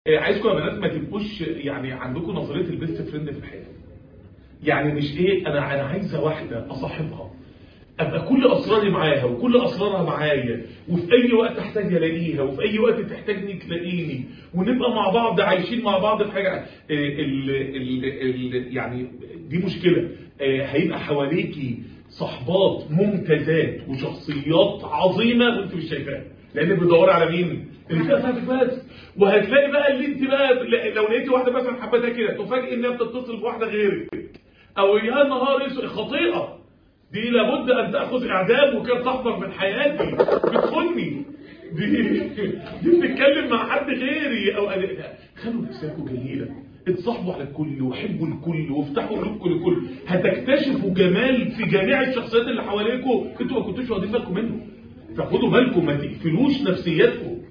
آه، عايزكم يا بنات ما تبقوش يعني عندكم نظريه البيست فريند في الحياه يعني مش ايه انا انا عايزه واحده اصاحبها ابقى كل اسراري معاها وكل اسرارها معايا وفي اي وقت احتاج الاقيها وفي اي وقت تحتاجني تلاقيني ونبقى مع بعض عايشين مع بعض في حاجه آه، ال ال ال يعني دي مشكله آه، هيبقى حواليكي صحبات ممتازات وشخصيات عظيمه وانت مش شايفاها لانك بتدوري على مين؟ اللي فيها بتاعتك بس وهتلاقي بقى اللي انت بقى لو لقيتي واحده مثلا حبتها كده تفاجئ انها بتتصل بواحده غيرك او يا نهار اسود خطيئه دي لابد ان تاخذ اعدام وكان تحضر من حياتي بتخني دي دي بتتكلم مع حد غيري او خلوا نفسكم جميله اتصاحبوا على الكل وحبوا الكل وافتحوا قلوبكم للكل هتكتشفوا جمال في جميع الشخصيات اللي حواليكم انتوا ما كنتوش واخدين بالكم منه فخدوا بالكم ما تقفلوش نفسياتكم